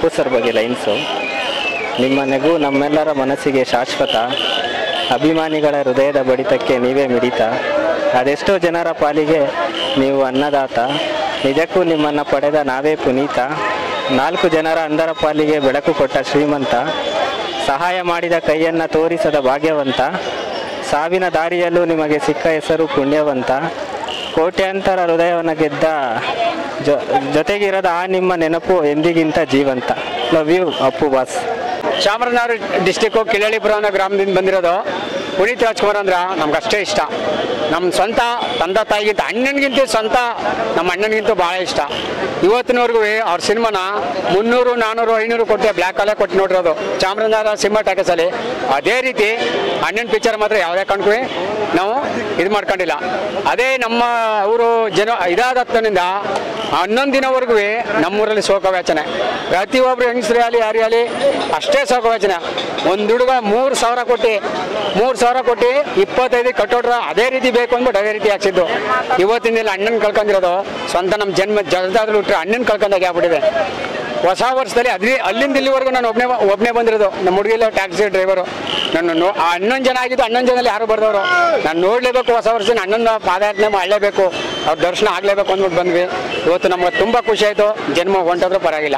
Appu sir ಬಗ್ಗೆ lines ನಿಮ್ಮ ನಗು ನಮ್ಮೆಲ್ಲರ ಮನಸ್ಸಿಗೆ ಶಾಶ್ವತ ಅಭಿಮಾನಿಗಳ ಹೃದಯದ ಬಡಿತಕ್ಕೆ ನೀವೇ ಮಿಡಿತ ಅದೆಷ್ಟೋ ಜನರ ಪಾಲಿಗೆ ನೀವು ಅನ್ನದಾತ ನಿಜಕ್ಕೂ ನಿಮ್ಮನ್ನು ಪಡೆದ ನಾವೇ ಪುನೀತ ನಾಲ್ಕು ಜನರ ಅಂದರ ಪಾಲಿಗೆ ಬೆಳಕು ಕೊಟ್ಟ ಶ್ರೀಮಂತ ಸಹಾಯ ಮಾಡಿದ ಕೈಯನ್ನು ತೋರಿಸದ ಭಾಗ್ಯವಂತ ಸಾವಿನ ದಾರಿಯಲ್ಲೂ ನಿಮಗೆ ಸಿಕ್ಕ ಹೆಸರು ಪುಣ್ಯವಂತ ಕೋಟ್ಯಾಂತರ ಹೃದಯವನ್ನು ಗೆದ್ದ ಜೊ ಜೊತೆಗಿರದ ಆ ನಿಮ್ಮ ನೆನಪು ಎಂದಿಗಿಂತ ಜೀವಂತ love you Appu boss Chamarajanagar district ಕಿಳಳಿಪುರ ಅನ್ನೋ ಗ್ರಾಮದಿಂದ ಬಂದಿರೋದು ಪುನೀತ್ ರಾಜ್ಕುಮಾರ್ ಅಂದ್ರೆ ನಮ್ಗೆ ಅಷ್ಟೇ ಇಷ್ಟ ನಮ್ಮ ಸ್ವಂತ ತಂದೆ ತಾಯಿಗಿಂತ ಅಣ್ಣನಿಗಿಂತ ಸ್ವಂತ ನಮ್ಮ ಅಣ್ಣನಿಗಿಂತ ಭಾಳ ಇಷ್ಟ ಇವತ್ತಿನವರೆಗೂ ಅವ್ರ ಸಿನಿಮಾನ ಮುನ್ನೂರು ನಾನ್ನೂರು ಐನೂರು ಕೊಟ್ಟು ಬ್ಲ್ಯಾಕ್ ಅಲ್ಲೇ ಕೊಟ್ಟು ನೋಡಿರೋದು ಚಾಮರಾಜನಗರ ಸಿನಿಮಾ ಟಾಕೀಸಲ್ಲಿ ಅದೇ ರೀತಿ ಅಣ್ಣನ ಪಿಕ್ಚರ್ ಮಾತ್ರ ಯಾವುದೇ ಕಾಣ್ಕೂ ನಾವು ಇದು ಮಾಡ್ಕೊಂಡಿಲ್ಲ ಅದೇ ನಮ್ಮ ಅವರು ಜನ ಇದಾದ ಹತ್ತನಿಂದ ಹನ್ನೊಂದು ದಿನವರೆಗೂ ನಮ್ಮೂರಲ್ಲಿ ಶೋಕವ್ಯಾಚನೆ ಪ್ರತಿಯೊಬ್ಬರು ಹೆಂಗಸ್ರು ಆಗಲಿ ಯಾರೇ ಆಗಲಿ ಅಷ್ಟೇ ಶೋಕವ್ಯಾಚನೆ ಒಂದು ಹುಡುಗ ಮೂರು ಸಾವಿರ ಕೊಟ್ಟು ಮೂರು ಸಾವಿರ ಕೊಟ್ಟು ಇಪ್ಪತ್ತೈದು ಕಟ್ಟೋಡ್ರ ಅದೇ ರೀತಿ ಬೇಕು ಅಂದ್ಬಿಟ್ಟು ಅದೇ ರೀತಿ ಹಾಕ್ಸಿದ್ದು ಇವತ್ತಿನ ದಿನ ಅಣ್ಣನ ಕಳ್ಕೊಂಡಿರೋದು ಸ್ವಂತ ನಮ್ಮ ಜನ್ಮ ಜಗದಾದ್ರು ಹುಟ್ಟರೆ ಅಣ್ಣನ ಕಳ್ಕೊಂಡಾಗ ಆಗ್ಬಿಟ್ಟಿದೆ ಹೊಸ ವರ್ಷದಲ್ಲಿ ಅದ್ರಿ ಅಲ್ಲಿಂದ ಇಲ್ಲಿವರೆಗೂ ನಾನು ಒಬ್ಬನೇ ಒಬ್ಬನೇ ಬಂದಿರೋದು ನಮ್ಮ ಹುಡುಗಿಲ್ಲ ಟ್ಯಾಕ್ಸಿ ಡ್ರೈವರು ನನ್ನ ನೋ ಆ ಹನ್ನೊಂದು ಜನ ಆಗಿದ್ದು ಹನ್ನೊಂದು ಜನದಲ್ಲಿ ಯಾರು ಬರ್ದವರು ನಾನು ನೋಡಲೇಬೇಕು ಹೊಸ ವರ್ಷ ಅಣ್ಣನ ಪಾದಯಾತ್ರೆ ಮಾಡಲೇಬೇಕು ಅವ್ರ ದರ್ಶನ ಆಗಲೇಬೇಕು ಅಂದ್ಬಿಟ್ಟು ಬಂದ್ವಿ ಇವತ್ತು ನಮ್ಗೆ ತುಂಬ ಖುಷಿ ಆಯಿತು ಜನ್ಮ ಹೊಂಟೋದ್ರೂ ಪರವಾಗಿಲ್ಲ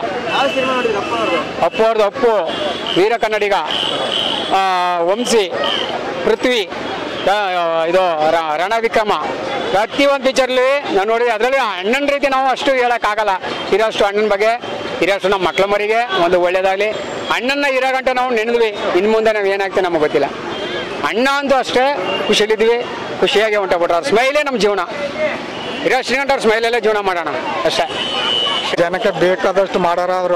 ಅಪ್ಪು ಅವ್ರದ್ದು ಅಪ್ಪು ವೀರ ಕನ್ನಡಿಗ ಆ, ವಂಶಿ ಪೃಥ್ವಿ ಆ, ಇದು ರ- ರಣ ವಿಕ್ರಮ ಪ್ರತಿಯೊಂದು ಪಿಕ್ಚರ್ಲಿ ನಾನು ನೋಡಿ ಅದರಲ್ಲಿ ಅಣ್ಣನ ರೀತಿ ನಾವು ಅಷ್ಟು ಹೇಳೋಕ್ಕಾಗಲ್ಲ ಇರೋಷ್ಟು ಅಣ್ಣನ ಬಗ್ಗೆ ಇರೋಷ್ಟು ನಮ್ಮ ಮಕ್ಳ ಮರಿಗೆ ಒಂದು ಒಳ್ಳೇದಾಗಲಿ ಅಣ್ಣನ ಇರೋ ಗಂಟೆ ನಾವು ನೆನೆದ್ವಿ ಇನ್ನು ಮುಂದೆ ನಾವು ಏನಾಗ್ತದೆ ನಮಗೆ ಗೊತ್ತಿಲ್ಲ ಅಣ್ಣ ಅಂತೂ ಅಷ್ಟೇ ಖುಷಿಲಿದ್ವಿ ಖುಷಿಯಾಗಿ ಹೊಂಟೋಗ್ಬಿಟ್ರು ಅವ್ರ ಸ್ಮೈಲೇ ನಮ್ಮ ಜೀವನ ಇರೋ ಶ್ರೀಗಂಠ ಅವ್ರ ಸ್ಮೈಲಲ್ಲೇ ಜೀವನ ಮಾಡೋಣ ಅಷ್ಟೇ ಜನಕ್ಕೆ ಬೇಕಾದಷ್ಟು ಮಾಡಾರ ಅವರು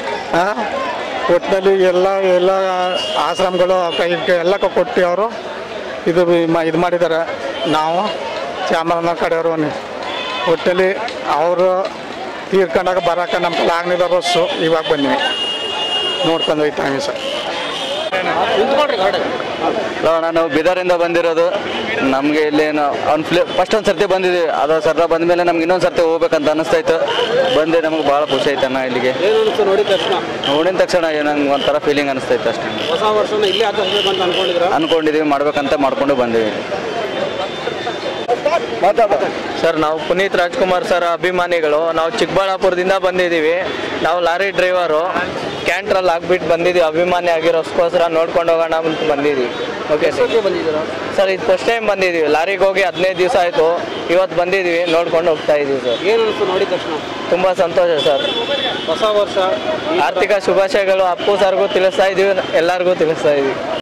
ಒಟ್ಟಿನಲ್ಲಿ ಎಲ್ಲ ಎಲ್ಲ ಆಶ್ರಮಗಳು ಕೈ ಎಲ್ಲ ಕೊಟ್ಟು ಅವರು ಇದು ಇದು ಮಾಡಿದ್ದಾರೆ ನಾವು ಚಾಮರಾಜನಗರ ಕಡೆಯವರು ಒಟ್ಟಿನಲ್ಲಿ ಅವರು ತೀರ್ಕೊಂಡಾಗ ಬರೋಕೆ ನಮ್ಮ ಕೈಲಿ ಆಗ್ನಿಲ್ಲ ಬಸ್ಸು ಇವಾಗ ಬಂದ್ವಿ ನೋಡ್ಕೊಂಡು ಹೋಯ್ತಾವೆ ಸರ್ ಹಲೋ ನಾನು ಬೀದರಿಂದ ಬಂದಿರೋದು ನಮಗೆ ಇಲ್ಲಿ ಅವ್ನು ಫ್ಲಿ ಫಸ್ಟ್ ಒಂದು ಸರ್ತಿ ಬಂದಿದ್ವಿ ಅದು ಸರ್ದ ಬಂದಮೇಲೆ ನಮ್ಗೆ ಇನ್ನೊಂದು ಸರ್ತಿ ಹೋಗ್ಬೇಕಂತ ಅನಿಸ್ತಾ ಇತ್ತು ಬಂದೆ ನಮಗೆ ಭಾಳ ಖುಷಿ ಆಯ್ತು ಅಣ್ಣ ಇಲ್ಲಿಗೆ ನೋಡಿದ ತಕ್ಷಣ ನೋಡಿದ ತಕ್ಷಣ ನಂಗೆ ಒಂಥರ ಫೀಲಿಂಗ್ ಅನಿಸ್ತಾ ಇತ್ತು ಅಷ್ಟೇ ಹೊಸ ವರ್ಷನ ಇಲ್ಲೇ ಆಚರಿಸ್ಬೇಕು ಅಂತ ಅನ್ಕೊಂಡಿದ್ರ ಅನ್ಕೊಂಡಿದೀವಿ ಮಾಡ್ಬೇಕಂತ ಮಾಡ್ಕೊಂಡು ಬಂದೀವಿ ಸರ್ ನಾವು ಪುನೀತ್ ರಾಜ್ಕುಮಾರ್ ಸರ್ ಅಭಿಮಾನಿಗಳು ನಾವು ಚಿಕ್ಕಬಳ್ಳಾಪುರದಿಂದ ಬಂದಿದ್ದೀವಿ ನಾವು ಲಾರಿ ಡ್ರೈವರು ಕ್ಯಾಂಟ್ರಲ್ಲಿ ಆಗ್ಬಿಟ್ಟು ಬಂದಿದ್ದೀವಿ ಅಭಿಮಾನಿ ಆಗಿರೋಸ್ಕೋಸ್ಕರ ನೋಡ್ಕೊಂಡು ಹೋಗೋಣ ಅಂತ ಬಂದಿದ್ದೀವಿ ಓಕೆ ಸರ್ ಬಂದಿದ್ದೀರಾ ಸರ್ ಇದು ಫಸ್ಟ್ ಟೈಮ್ ಬಂದಿದ್ದೀವಿ ಲಾರಿಗೆ ಹೋಗಿ ಹದಿನೈದು ದಿವಸ ಆಯಿತು ಇವತ್ತು ಬಂದಿದ್ದೀವಿ ನೋಡ್ಕೊಂಡು ಹೋಗ್ತಾ ಇದ್ದೀವಿ ಸರ್ ಏನು ಅನಿಸ್ತು ನೋಡಿದ ತಕ್ಷಣ ತುಂಬ ಸಂತೋಷ ಸರ್ ಹೊಸ ವರ್ಷ ಆರ್ಥಿಕ ಶುಭಾಶಯಗಳು ಅಪ್ಪು ಸರ್ಗೂ ತಿಳಿಸ್ತಾ ಇದ್ದೀವಿ ಎಲ್ಲರಿಗೂ ತಿಳಿಸ್ತಾ ಇದ್ದೀವಿ